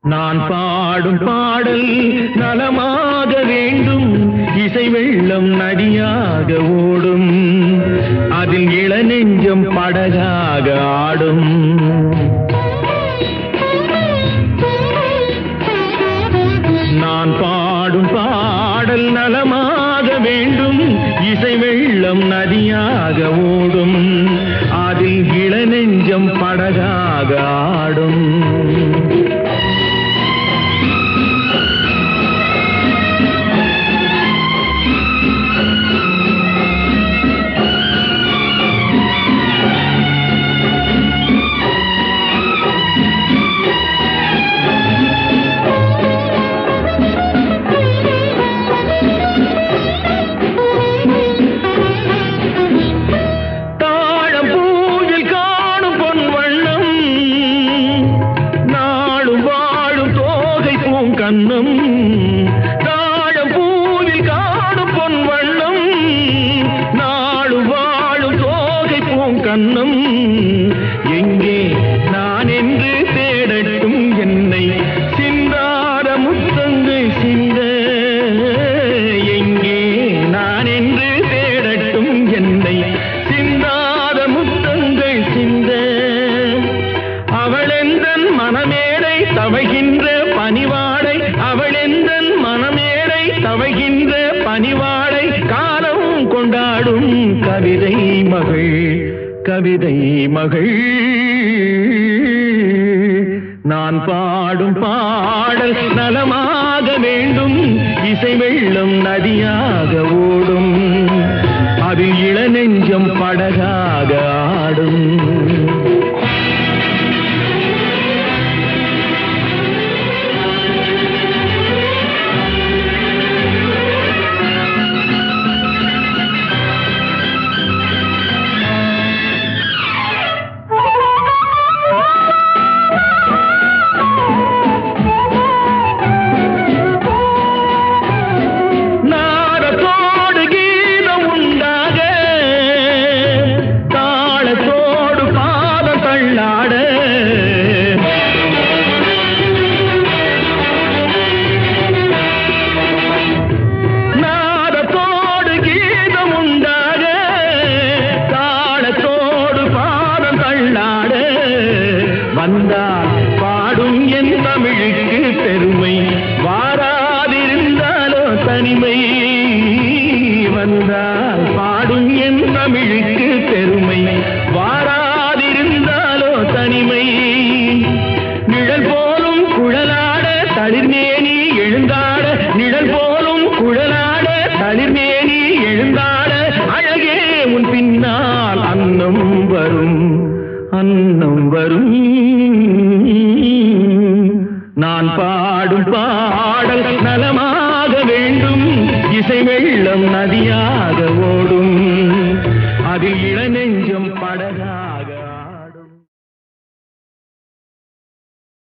நான் பாடும் பாடல் நலமாக வேண்டும் இசை வெள்ளம் நதியாக ஓடும் அதில் இளநெஞ்சம் படகாக ஆடும் நான் பாடும் பாடல் நலமாக வேண்டும் இசை வெள்ளம் நதியாக ஓடும் அதில் இளநெஞ்சம் படகாக ஆடும் தாழம் பூவில் காணும் பொன் வண்ணம் நாளும் வாழும் தோகை பூங்கண்ணம் தாழம் பூவில் காணும் பொன் வண்ணம் நாளும் வாழும் தோகை பூங்கண்ணம் எங்கே நான் என்று தேடட்டும் என்னை சிந்தார முத்தங்கள் சிந்த எங்கே நான் என்று தேடட்டும் என்னை சிந்தாத முத்தங்கள் சிந்த அவளெந்தன் மனமேடை தவைகின்ற பணிவாடை அவளெந்தன் மனமேடை தவைகின்ற பணிவாடை காலம் கொண்டாடும் கவிதை மகள் கவிதை மகள் நான் பாடும் பாடல் நலமாக வேண்டும் இசை வெள்ளம் நதியாக ஓடும் அதில் இளநெஞ்சம் படகாக ஆடும் நாரத்தோடு கீதம் உண்டாக தாளத்தோடு பாதம் தள்ளாட நாதத்தோடு கீதம் உண்டாக தாளத்தோடு பாதம் தள்ளாட வந்தால் பாடும் என் தமிழுக்கு பெருமை வாராதிருந்தாலோ தனிமை வந்தால் பாடும் என் தமிழுக்கு பெருமை வாராதிருந்தாலோ தனிமை நிழல் போலும் குழலாட தளிர்மேனி எழுந்தாட நிழல் போலும் குழலாட தளிர்மேனி எழுந்தாட அழகே உன் பின்னால் அன்னம் வரும் அன்னம் வரும் நான் பாடும் பாடல் நலமாக வேண்டும் இசை வெள்ளம் நதியாக ஓடும் அதில் இளநெஞ்சம் பட